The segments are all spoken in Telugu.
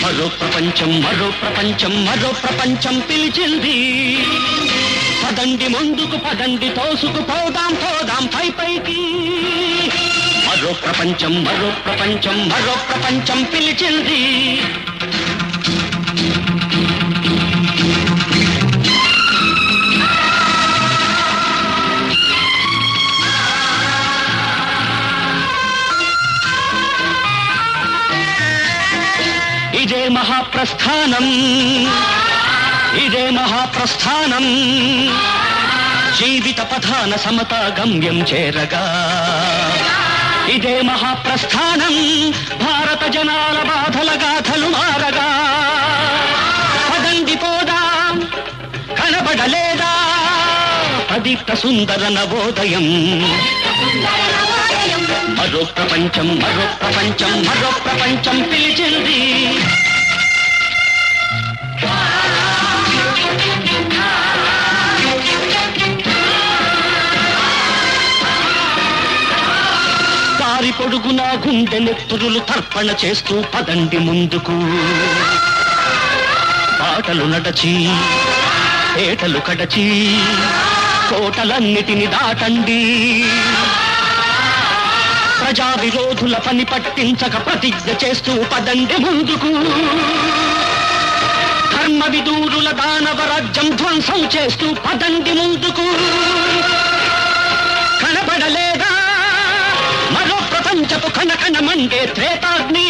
మరో ప్రపంచం మరో ప్రపంచం మరో ప్రపంచం పిలిచింది పదండి ముందుకు పదండి తోసుకు పోదాం పోదాం పై పైకి మరో ప్రపంచం మరో ప్రపంచం మరో ప్రపంచం పిలిచింది ఇదే మహాప్రస్థానం ఇదే మహాప్రస్థానం జీవిత పథాన సమతా గమ్యం చేరగా ఇదే మహాప్రస్థానం భారత జనాల బాధల గాథలు మారగా పదండి పోదాం కనబడలేదా ప్రదీప్త సుందర నవోదయం మరో ప్రపంచం మరో ప్రపంచం మరో ప్రపంచం పిలిచింది దారి పొడుగున గుండె నెత్తురులు తర్పణ చేస్తూ పదండి ముందుకు పాటలు నడచి ఏటలు కడచి కోటలన్నిటిని దాటండి ప్రజా విరోధుల పని పట్టించక ప్రతిజ్ఞ చేస్తూ పదండి ముందుకు ధర్మ విదూరుల దానవ రాజ్యం ధ్వంసం చేస్తూ పదండి ముందుకు కనబడలేదా మరో ప్రపంచపు కనకన మండే త్రేతాగ్ని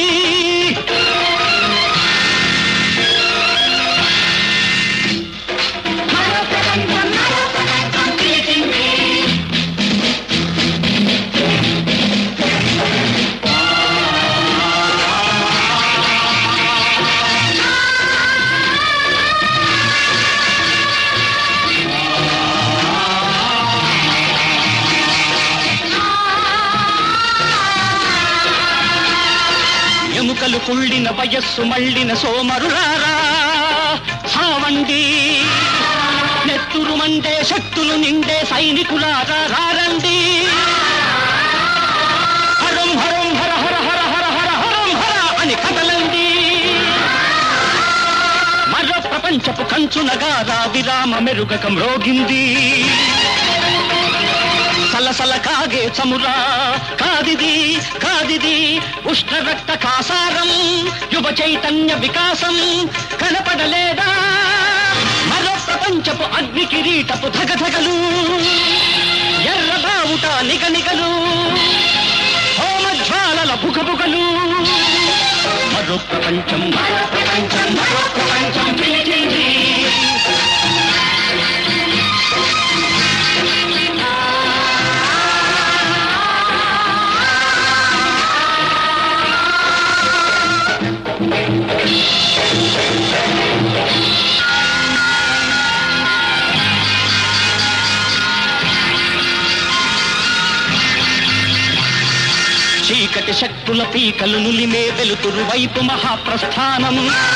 మరో ప్రపంచం మరో ప్రపంచం పిలిచింది. ఎముకలు కుళ్ళిన వయస్సు మళ్ళిన సోమరులారా సావండి నెత్తురు మండే శక్తులు నిండే సైనికులారా రారండి హరం హరం హర హర హర హర హర హరం హర అని కదలండి మరో ప్రపంచపు కంచునగారా విరామ మెరుగక మ్రోగింది సలసల కాగే చమురా కాదిది కాదిది ఉష్ణ రక్త కాసారం యువ చైతన్య వికాసం కనపడలేదా మరో ప్రపంచపు అగ్ని కిరీటపు ధగధగలు ఎర్రబావుట నిగనిగలు హోమజ్వాలల బుగబుగలు మరో ప్రపంచం మరో ప్రపంచం మరో ప్రపంచం పిలిచింది చీకటి శక్తుల పీకలు నులిమే వెలుతురు వైపు మహాప్రస్థానం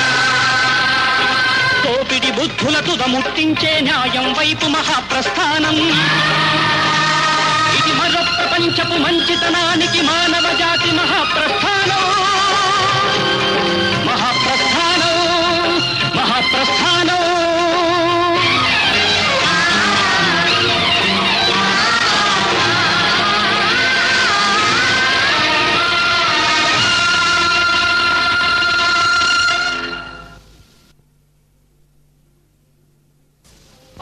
తోపిడి బుద్ధుల తుదముట్టించే న్యాయం వైపు మహాప్రస్థానం ఇది మరో ప్రపంచపు మంచితనానికి మానవ జాతి మహాప్రస్థానం